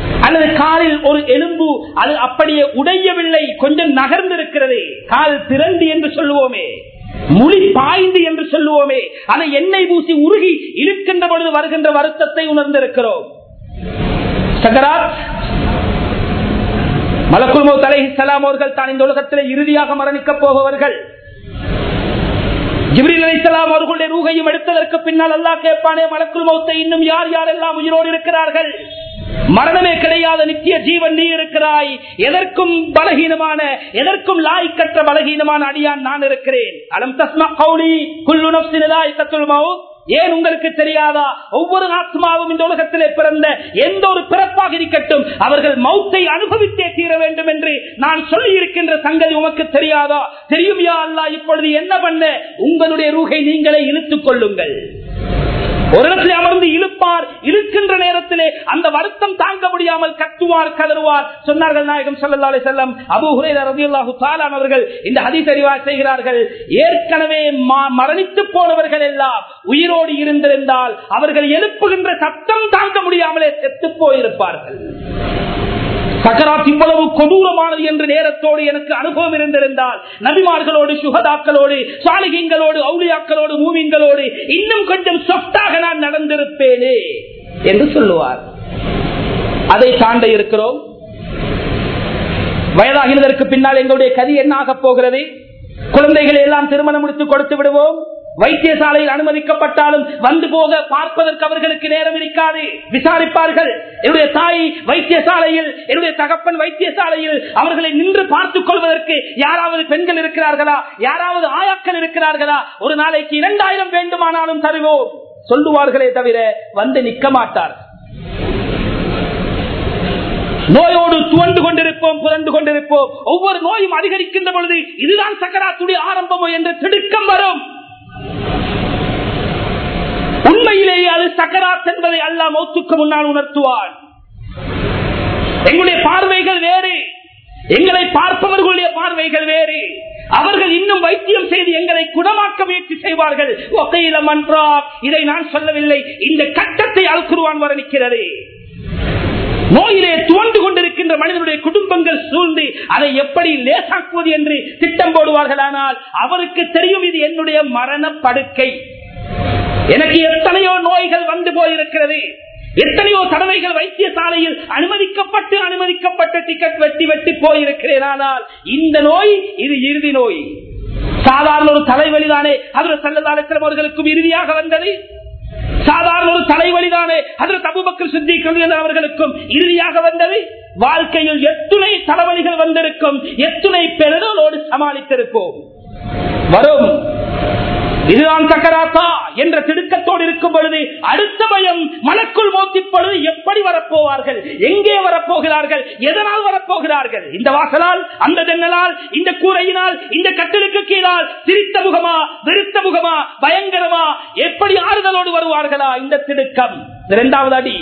அல்லது காலில் ஒரு எலும்பு அது அப்படியே உடையவில்லை கொஞ்சம் நகர்ந்திருக்கிறது கால் திரண்டு என்று சொல்லுவோமே முழி பாய்ந்து என்று சொல்லுவோமே அதை எண்ணெய் பூசி உருகி இருக்கின்ற பொழுது வருகின்ற வருத்தத்தை உணர்ந்திருக்கிறோம் சகராத் மலக்குல்மோ தலை சலாம் அவர்கள் தான் இந்த உலகத்தில் இறுதியாக மரணிக்கப் போபவர்கள் ஜிப்ரில் அலிசலாம் அவர்களுடைய ரூகையும் எடுத்ததற்கு பின்னால் அல்லாஹ் கேட்பானே மலக்குல் மௌத்தை இன்னும் யார் யாரெல்லாம் உயிரோடு இருக்கிறார்கள் மரணமே கிடையாத நித்திய ஜீவன் நீ இருக்கிறாய் எதற்கும் பலகீனமான எதற்கும் லாய்க்கற்ற பலகீனமான அடியான் நான் இருக்கிறேன் அலம் தஸ்மா கௌலி குல்லு நப்சினதாய் கத்துல் மவுத் ஏன் உங்களுக்கு தெரியாதா ஒவ்வொரு ஆத்மாவும் இந்த உலகத்திலே பிறந்த எந்த ஒரு பிறப்பாக இருக்கட்டும் அவர்கள் மௌத்தை அனுபவித்தே தீர வேண்டும் என்று நான் சொல்லி இருக்கின்ற சங்கதி உமக்கு தெரியாதா தெரியும் யா அல்லா இப்பொழுது என்ன பண்ண உங்களுடைய ரூகை நீங்களே இழுத்துக் கொள்ளுங்கள் ஒரு இடத்துல அமர்ந்து இழுப்பார் இழுக்கின்ற நேரத்திலே அந்த வருத்தம் தாங்க முடியாமல் கத்துவார் கதறுவார் சொன்னார்கள் நாயகம் சல்லா அலி செல்லம் அபு ஹுரேரா ரதியுல்லாஹு தாலான் அவர்கள் இந்த ஹதீசரிவா செய்கிறார்கள் ஏற்கனவே ம- மரணித்து போனவர்கள் எல்லாம் உயிரோடு இருந்திருந்தால் அவர்கள் எழுப்புகின்ற சத்தம் தாங்க முடியாமலே செத்து போயிருப்பார்கள் சக்கராத் இவ்வளவு கொடூரமானது என்று நேரத்தோடு எனக்கு அனுபவம் இருந்திருந்தால் நபிமார்களோடு சுகதாக்களோடு சாலிகங்களோடு அவுளியாக்களோடு மூவிங்களோடு இன்னும் கொஞ்சம் சொத்தாக நான் நடந்திருப்பேனே என்று சொல்லுவார் அதை தாண்ட இருக்கிறோம் வயதாகினதற்கு பின்னால் எங்களுடைய கதி என்ன ஆகப் போகிறது குழந்தைகளை எல்லாம் திருமணம் முடித்து கொடுத்து விடுவோம் வைத்தியசாலையில் அனுமதிக்கப்பட்டாலும் வந்து போக பார்ப்பதற்கு அவர்களுக்கு நேரம் இருக்காது விசாரிப்பார்கள் என்னுடைய தாய் வைத்தியசாலையில் என்னுடைய தகப்பன் வைத்தியசாலையில் அவர்களை நின்று பார்த்துக் கொள்வதற்கு யாராவது பெண்கள் இருக்கிறார்களா யாராவது ஆயாக்கள் இருக்கிறார்களா ஒரு நாளைக்கு இரண்டாயிரம் வேண்டுமானாலும் தருவோம் சொல்லுவார்களே தவிர வந்து நிற்க மாட்டார் நோயோடு துவண்டு கொண்டிருப்போம் புரண்டு கொண்டிருப்போம் ஒவ்வொரு நோயும் அதிகரிக்கின்ற பொழுது இதுதான் சக்கராத்துடைய ஆரம்பமோ என்ற திடுக்கம் வரும் உண்மையிலேயே அது சக்கராத் என்பதை அல்லாஹ் மௌத்துக்கு முன்னால் உணர்த்துவான் எங்களுடைய பார்வைகள் வேறு எங்களை பார்ப்பவர்களுடைய பார்வைகள் வேறு அவர்கள் இன்னும் வைத்தியம் செய்து எங்களை குணமாக்க முயற்சி செய்வார்கள் ஒக்கையில மன்றா இதை நான் சொல்லவில்லை இந்த கட்டத்தை அல்குருவான் வர்ணிக்கிறது நோயிலே துவண்டு கொண்டிருக்கின்ற மனிதனுடைய குடும்பங்கள் சூழ்ந்து அதை எப்படி லேசாக்குவது என்று திட்டம் போடுவார்களானால் அவருக்கு தெரியும் இது என்னுடைய மரண படுக்கை எனக்கு எத்தனையோ நோய்கள் வந்து போயிருக்கிறது எத்தனையோ தடவைகள் வைத்தியசாலையில் அனுமதிக்கப்பட்டு அனுமதிக்கப்பட்டு டிக்கெட் வெட்டி வெட்டி போயிருக்கிறேன் ஆனால் இந்த நோய் இது இறுதி நோய் சாதாரண ஒரு தலைவலிதானே அதில் செல்லதாலும் அவர்களுக்கும் இறுதியாக வந்தது சாதாரண ஒரு தலைவலிதானே அதில் தபுபக்கர் சித்திக்கிறது அவர்களுக்கும் இறுதியாக வந்தது வாழ்க்கையில் எத்துணை தலைவலிகள் வந்திருக்கும் எத்துணை பெருகளோடு சமாளித்திருப்போம் வரும் இதுதான் சக்கராத்தா என்ற திடுக்கத்தோடு இருக்கும் பொழுது அடுத்த பயம் மனக்குள் மோத்திப் பொழுது எப்படி வரப்போவார்கள் எங்கே வரப்போகிறார்கள் எதனால் வரப்போகிறார்கள் இந்த வாசலால் அந்த ஜன்னலால் இந்த கூரையினால் இந்த கட்டிலுக்கு கீழால் சிரித்த முகமா வெறுத்த முகமா பயங்கரமா எப்படி ஆறுதலோடு வருவார்களா இந்த திடுக்கம் இரண்டாவது அடி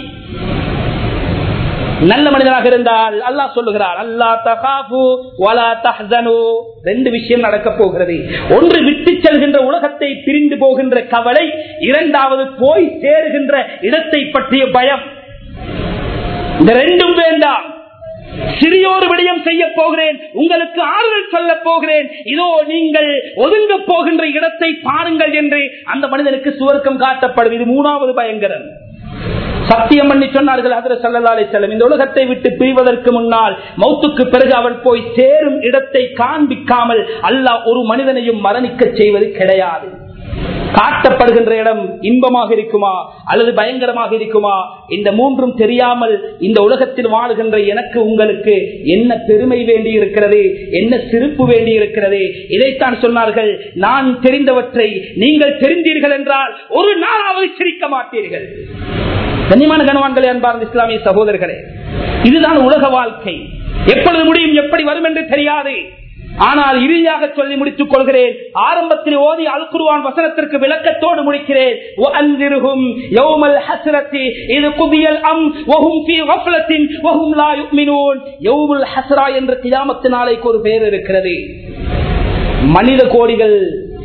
நல்ல மனிதனாக இருந்தால் அல்லாஹ் சொல்லுகிறார் அல்லா தகாபு வலா தஹ்சனு ரெண்டு விஷயம் நடக்க போகிறது ஒன்று விட்டு செல்கின்ற உலகத்தை பிரிந்து போகின்ற கவலை இரண்டாவது போய் சேருகின்ற இடத்தை பற்றிய பயம் இந்த ரெண்டும் வேண்டாம் சிறியோரு விடயம் செய்ய போகிறேன் உங்களுக்கு ஆறுதல் சொல்ல போகிறேன் இதோ நீங்கள் ஒதுங்க போகின்ற இடத்தை பாருங்கள் என்று அந்த மனிதனுக்கு சுவர்க்கம் காட்டப்படும் இது மூணாவது பயங்கரம் சத்தியம் பண்ணி சொன்னார்கள் அதிர சல்லல்லாலே செல்லம் இந்த உலகத்தை விட்டு பிரிவதற்கு முன்னால் மௌத்துக்கு பிறகு அவள் போய் சேரும் இடத்தை காண்பிக்காமல் அல்லாஹ் ஒரு மனிதனையும் மரணிக்க செய்வது கிடையாது காட்டப்படுகின்ற இடம் இன்பமாக இருக்குமா அல்லது பயங்கரமாக இருக்குமா இந்த மூன்றும் தெரியாமல் இந்த உலகத்தில் வாழுகின்ற எனக்கு உங்களுக்கு என்ன பெருமை வேண்டி இருக்கிறது என்ன சிறப்பு வேண்டி இருக்கிறது இதைத்தான் சொன்னார்கள் நான் தெரிந்தவற்றை நீங்கள் தெரிந்தீர்கள் என்றால் ஒரு நாளாவது சிரிக்க மாட்டீர்கள் கண்ணியமான கனவான்களே அன்பார்ந்த இஸ்லாமிய சகோதரர்களே இதுதான் உலக வாழ்க்கை எப்பொழுது முடியும் எப்படி வரும் என்று தெரியாது ஆனால் இறுதியாக சொல்லி முடித்துக் கொள்கிறேன் ஆரம்பத்தில் ஓதி அல்குருவான் வசனத்திற்கு விளக்கத்தோடு முடிக்கிறேன் وَأَنذِرْهُمْ يَوْمَ الْحَسْرَةِ إِذْ قُضِيَ الْأَمْرُ وَهُمْ فِي غَفْلَةٍ وَهُمْ لَا يُؤْمِنُونَ يَوْمُ الْحَسْرَةِ என்ற கியாமத்து நாளைக்கு ஒரு பெயர் இருக்கிறது மனித கோடிகள்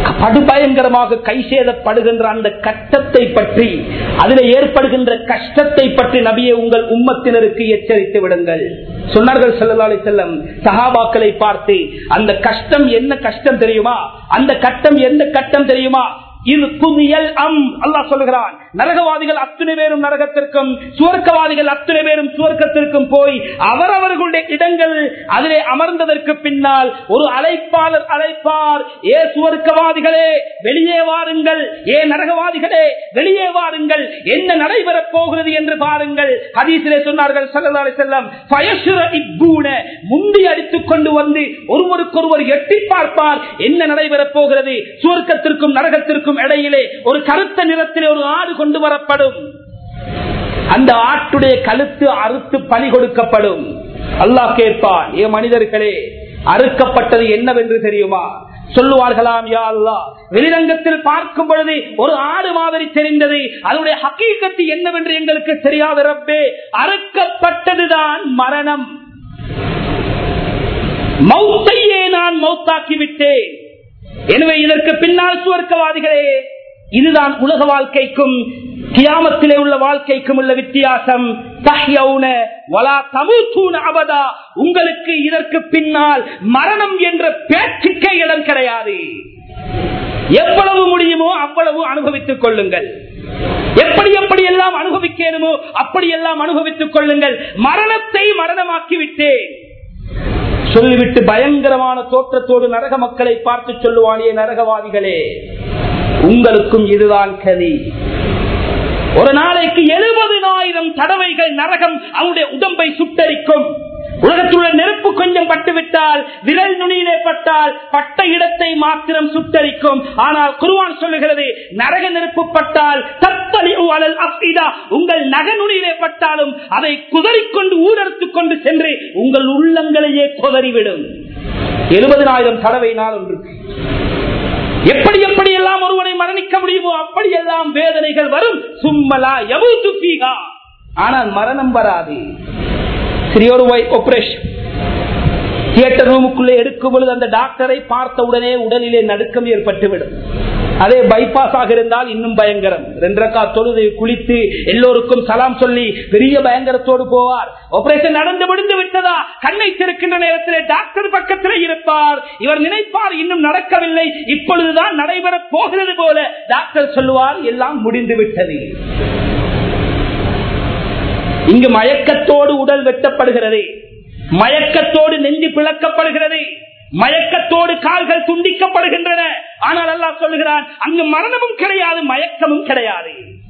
படுபயங்கரமாக கை சேதப்படுகின்ற அந்த கட்டத்தை பற்றி அதில் ஏற்படுகின்ற கஷ்டத்தை பற்றி நபியை உங்கள் உம்மத்தினருக்கு எச்சரித்து விடுங்கள் சொன்னார்கள் செல்லலாளி செல்லம் சகாபாக்களை பார்த்து அந்த கஷ்டம் என்ன கஷ்டம் தெரியுமா அந்த கட்டம் என்ன கட்டம் தெரியுமா இது புதியல் அம் அல்லாஹ் சொல்லுகிறான் நரகவாதிகள் அத்தனை பேரும் நரகத்திற்கும் சுவர்க்கவாதிகள் அத்தனை பேரும் சுவர்க்கத்திற்கும் போய் அவரவர்களுடைய இடங்கள் அதிலே அமர்ந்ததற்கு பின்னால் ஒரு அழைப்பாளர் அழைப்பார் ஏ சுவர்க்கவாதிகளே வெளியே வாருங்கள் ஏ நரகவாதிகளே வெளியே வாருங்கள் என்ன நடைபெறப் போகிறது என்று பாருங்கள் ஹதீசிலே சொன்னார்கள் சல்லல்லாஹு அலைஹி வஸல்லம் ஃபயஷ்ர இக்கூன முந்தி அடித்துக் கொண்டு வந்து ஒருவருக்கொருவர் எட்டி பார்ப்பார் என்ன நடைபெறப் போகிறது சுவர்க்கத்திற்கும் நரகத்திற்கும் இடையிலே ஒரு கருத்த நிறத்திலே ஒரு ஆடு கொண்டு வரப்படும் அந்த ஆட்டுடைய கழுத்து அறுத்து பலி கொடுக்கப்படும் அல்லாஹ் கேட்பான் ஏ மனிதர்களே அறுக்கப்பட்டது என்னவென்று தெரியுமா சொல்லுவார்களாம் யா அல்லா வெளிரங்கத்தில் பார்க்கும் பொழுது ஒரு ஆடு மாதிரி தெரிந்தது அதனுடைய ஹக்கீக்கத்து என்னவென்று எங்களுக்கு தெரியாத ரப்பே அறுக்கப்பட்டதுதான் மரணம் மௌத்தையே நான் மௌத்தாக்கி விட்டேன் எனவே இதற்கு பின்னால் சுவர்க்கவாதிகளே இதுதான் உலக வாழ்க்கைக்கும் கியாமத்திலே உள்ள வாழ்க்கைக்கும் உள்ள வித்தியாசம் தஹ்யவுன வலா தமுத்தூன அபதா உங்களுக்கு இதற்கு பின்னால் மரணம் என்ற பேச்சுக்கே இடம் கிடையாது எவ்வளவு முடியுமோ அவ்வளவு அனுபவித்துக் கொள்ளுங்கள் எப்படி எப்படி எல்லாம் அனுபவிக்கணுமோ அப்படி எல்லாம் அனுபவித்துக் கொள்ளுங்கள் மரணத்தை மரணமாக்கி விட்டேன் சொல்லிவிட்டு பயங்கரமான தோற்றத்தோடு நரக மக்களை பார்த்து சொல்லுவானே நரகவாதிகளே உங்களுக்கும் இதுதான் கதி ஒரு நாளைக்கு எழுபதினாயிரம் தடவைகள் நரகம் அவனுடைய உடம்பை சுட்டரிக்கும் உலகத்தில் உள்ள நெருப்பு கொஞ்சம் பட்டுவிட்டால் விரல் நுனியிலே பட்டால் பட்ட இடத்தை மாத்திரம் சுட்டரிக்கும் ஆனால் குருவான் சொல்லுகிறது நரக நெருப்பு பட்டால் தத்தளி அலல் அப்பிதா உங்கள் நக நுனியிலே பட்டாலும் அதை குதறிக்கொண்டு ஊடறுத்துக் கொண்டு சென்று உங்கள் உள்ளங்களையே குதறிவிடும் எழுபதினாயிரம் தடவை நாள் ஒன்று எப்படி எப்படி எல்லாம் ஒருவனை மரணிக்க முடியுமோ அப்படி எல்லாம் வேதனைகள் வரும் சும்மலா எவ்வளவு பீகா ஆனால் மரணம் வராது சிறியொரு ஆபரேஷன் தியேட்டர் ரூமுக்குள்ளே எடுக்கும் பொழுது அந்த டாக்டரை பார்த்த உடனே உடலிலே நடுக்கம் ஏற்பட்டுவிடும் அதே பைபாஸ் ஆக இருந்தால் இன்னும் பயங்கரம் ரெண்டரைக்கா தொழுது குளித்து எல்லோருக்கும் சலாம் சொல்லி பெரிய பயங்கரத்தோடு போவார் ஆபரேஷன் நடந்து முடிந்து விட்டதா கண்ணை திறக்கின்ற நேரத்திலே டாக்டர் பக்கத்திலே இருப்பார் இவர் நினைப்பார் இன்னும் நடக்கவில்லை இப்பொழுதுதான் நடைபெற போகிறது போல டாக்டர் சொல்லுவார் எல்லாம் முடிந்து விட்டது இங்கு மயக்கத்தோடு உடல் வெட்டப்படுகிறது மயக்கத்தோடு நெஞ்சு பிளக்கப்படுகிறது மயக்கத்தோடு கால்கள் துண்டிக்கப்படுகின்றன ஆனால் அல்லாஹ் சொல்லுகிறான் அங்கு மரணமும் கிடையாது மயக்கமும் கிடையாது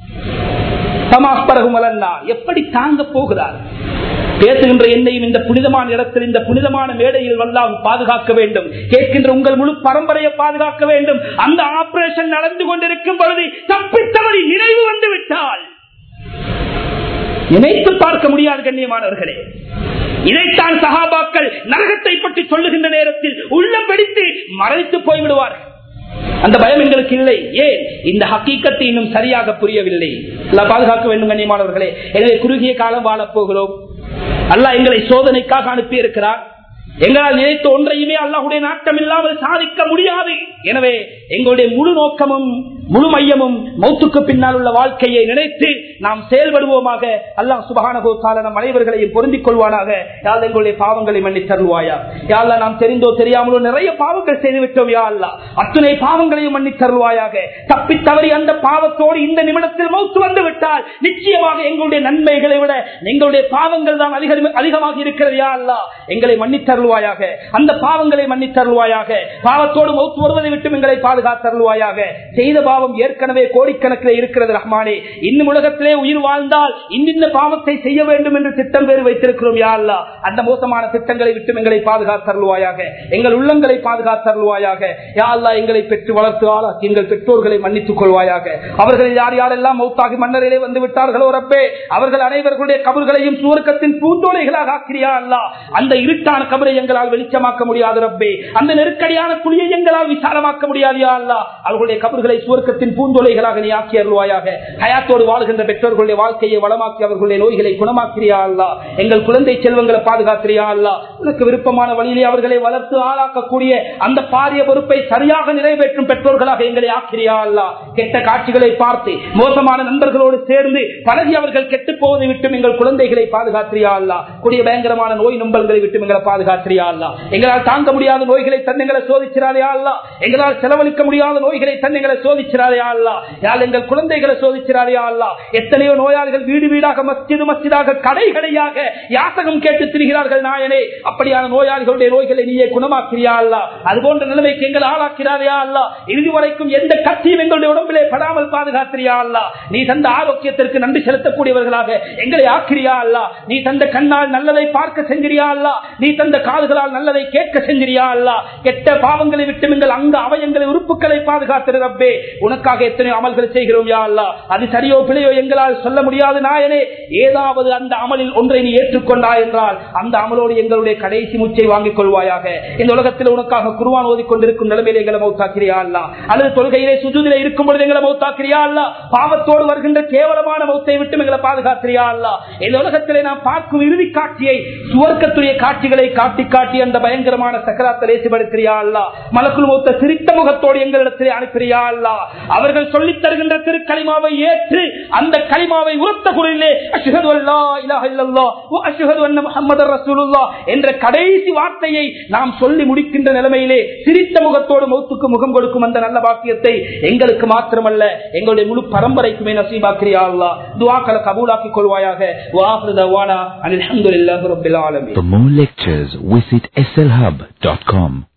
எப்படி தாங்க போகிறார் பேசுகின்ற என்னையும் இந்த புனிதமான இடத்தில் இந்த புனிதமான மேடையில் வல்லாம் பாதுகாக்க வேண்டும் கேட்கின்ற உங்கள் முழு பரம்பரையை பாதுகாக்க வேண்டும் அந்த ஆபரேஷன் நடந்து கொண்டிருக்கும் பொழுது தப்பித்தவரை நினைவு வந்து விட்டால் நினைத்து பார்க்க முடியாது கண்ணியமானவர்களே இதைத்தான் சகாபாக்கள் நரகத்தை பற்றி சொல்லுகின்ற நேரத்தில் உள்ளம் வெடித்து மறைத்து போய்விடுவார்கள் அந்த பயம் எங்களுக்கு இல்லை ஏன் இந்த ஹக்கீக்கத்தை இன்னும் சரியாக புரியவில்லை பாதுகாக்க வேண்டும் கண்ணியமானவர்களே எனவே குறுகிய காலம் வாழப் போகிறோம் அல்ல எங்களை சோதனைக்காக அனுப்பி இருக்கிறார் எங்களால் நினைத்த ஒன்றையுமே அல்லாஹுடைய நாட்டம் இல்லாமல் சாதிக்க முடியாது எனவே எங்களுடைய முழு நோக்கமும் முழு மையமும் மௌத்துக்கு பின்னால் உள்ள வாழ்க்கையை நினைத்து நாம் செயல்படுவோமாக அல்லாஹ் சுபகானகோ நம் அனைவர்களையும் பொருந்திக் கொள்வானாக யாழ் எங்களுடைய பாவங்களை மன்னி தருவாயா யாழ்லா நாம் தெரிந்தோ தெரியாமலோ நிறைய பாவங்கள் செய்துவிட்டோம் யா அல்லா அத்துணை பாவங்களையும் மன்னி தருவாயாக தப்பி தவறி அந்த பாவத்தோடு இந்த நிமிடத்தில் மௌத்து வந்து விட்டால் நிச்சயமாக எங்களுடைய நன்மைகளை விட எங்களுடைய பாவங்கள் தான் அதிக அதிகமாக இருக்கிறது யா அல்லா எங்களை மன்னித்தருள்வாயாக அந்த பாவங்களை மன்னித்தருள்வாயாக பாவத்தோடு மௌத்து வருவதை விட்டு எங்களை பாதுகாத்தருள்வாயாக செய்த பாவம் ஏற்கனவே கோடிக்கணக்கில் இருக்கிறது ரஹ்மானே இன்னும் உலகத்திலே உயிர் வாழ்ந்தால் இந்த பாவத்தை செய்ய வேண்டும் என்று திட்டம் பேர் வைத்திருக்கிறோம் யா அல்லா அந்த மோசமான திட்டங்களை விட்டு எங்களை பாதுகாத்தருள்வாயாக எங்கள் உள்ளங்களை பாதுகாத்தருள்வாயாக யா அல்லா எங்களை பெற்று வளர்த்து ஆளாக்கி எங்கள் பெற்றோர்களை மன்னித்துக் கொள்வாயாக அவர்கள் யார் யாரெல்லாம் மௌத்தாகி மன்னரிலே வந்து விட்டார்களோ ரப்பே அவர்கள் அனைவர்களுடைய கபர்களையும் சுவர்க்கத்தின் பூந்தோலைகளாக ஆக்கிரியா அல்லா அந்த இருட்டான கபரை எங்களால் வெளிச்சமாக்க முடியாது ரப்பே அந்த நெருக்கடியான குழியை எங்களால் விசாலமாக்க முடியாது யா அல்லா அவர்களுடைய கபர்களை சுவர்க்க சுவர்க்கத்தின் பூந்தொலைகளாக நீ ஆக்கி அருள்வாயாக ஹயாத்தோடு வாழ்கின்ற பெற்றோர்களுடைய வாழ்க்கையை வளமாக்கி அவர்களுடைய நோய்களை குணமாக்கிறியா அல்லா எங்கள் குழந்தை செல்வங்களை பாதுகாக்கிறியா அல்லா உனக்கு விருப்பமான வழியிலே அவர்களை வளர்த்து ஆளாக்கக்கூடிய அந்த பாரிய பொறுப்பை சரியாக நிறைவேற்றும் பெற்றோர்களாக எங்களை ஆக்கிறியா அல்லா கெட்ட காட்சிகளை பார்த்து மோசமான நண்பர்களோடு சேர்ந்து பழகி அவர்கள் கெட்டு போவதை விட்டும் எங்கள் குழந்தைகளை பாதுகாத்திரியா அல்லா கூடிய பயங்கரமான நோய் நம்பல்களை விட்டு எங்களை பாதுகாத்திரியா அல்லா எங்களால் தாங்க முடியாத நோய்களை தன்னைங்களை சோதிச்சிராதே அல்லா எங்களால் செலவழிக்க முடியாத நோய்களை தன்னைங்களை சோதிச்சிராதே அல்லா யார் எங்கள் குழந்தைகளை சோதிச்சிராதே அல்லா எத்தனையோ நோயாளிகள் வீடு வீடாக மஸ்ஜிது மஸ்ஜிதாக கடை கடையாக யாசகம் கேட்டு திரிகிறார்கள் நாயனே அப்படியான நோயாளிகளுடைய நோய்களை நீயே குணமாக்கிறியா அல்லா அது போன்ற நிலைமைக்கு எங்கள் ஆளாக்கிறாரே அல்லா இறுதி வரைக்கும் எந்த கட்சியும் எங்களுடைய உடம்பிலே படாமல் பாதுகாத்திரியா அல்லா நீ தந்த ஆரோக்கியத்திற்கு நன்றி செலுத்தக்கூடியவர்களாக எங்களை ஆக்கிரியா அல்லா நீ தந்த கண்ணால் நல்லதை பார்க்க செஞ்சிரியா அல்லா நீ தந்த காதுகளால் நல்லதை கேட்க செஞ்சிரியா அல்லா கெட்ட பாவங்களை விட்டு எங்கள் அங்க அவயங்களை உறுப்புகளை பாதுகாத்திரு ரப்பே உனக்காக எத்தனை அமல்கள் செய்கிறோம் யா அல்லா அது சரியோ பிழையோ எங்களால் சொல்ல முடியாது நாயனே ஏதாவது அந்த அமலில் ஒன்றை நீ ஏற்றுக்கொண்டா என்றால் அந்த அமலோடு எங்களுடைய கடைசி முச்சை வாங்கிக் கொள்வாயாக இந்த உலகத்தில் உனக்காக குருவான் ஓதிக்கொண்டிருக்கும் நிலைமையில எங்களை மௌத்தாக்கிறியா அல்லா அல்லது தொழுகையிலே சுஜூதிலே இருக்கும் பொழுது எங்களை மௌத்தாக்கிறியா அல்லா பாவத்தோடு வருகின்ற கேவலமான மௌத்தை விட்டு எங்களை பாதுகாத்திரியா அல்லா இந்த உலகத்திலே நாம் பார்க்கும் இறுதி காட்சியை சுவர்க்கத்துடைய காட்சிகளை காட்டி காட்டி அந்த பயங்கரமான சக்கராத்தை லேசிப்படுத்தியா அல்லா மலக்குள் மௌத்த சிரித்த முகத்தோடு எங்களிடத்திலே அனுப்பிறியா அல்லா அவர்கள் சொல்லித் தருகின்ற திருக்களிமாவை ஏற்று அந்த களிமாவை உரத்த குரலிலே அஷ்ஹது அல்லா இலாஹ இல்லல்லாஹ் வ அஷ்ஹது அன்ன முஹம்மதர் ரசூலுல்லாஹ் என்ற கடைசி வார்த்தையை நாம் சொல்லி முடிக்கின்ற நிலைமையிலே சிரித்த முகத்தோடு மௌத்துக்கு முகம் கொடுக்கும் அந்த நல்ல பாக்கியத்தை எங்களுக்கு மாத்திரமல்ல எங்களுடைய முழு பரம்பரைக்குமே நசீபாக்கிறியா அல்லா துவாக்களை கபூலாக்கிக் கொள்வாயாக வாஹ்ரு தவானா அனில் அல்ஹம்துலில்லாஹி ரப்பில் ஆலமீன் For more lectures, visit slhub.com.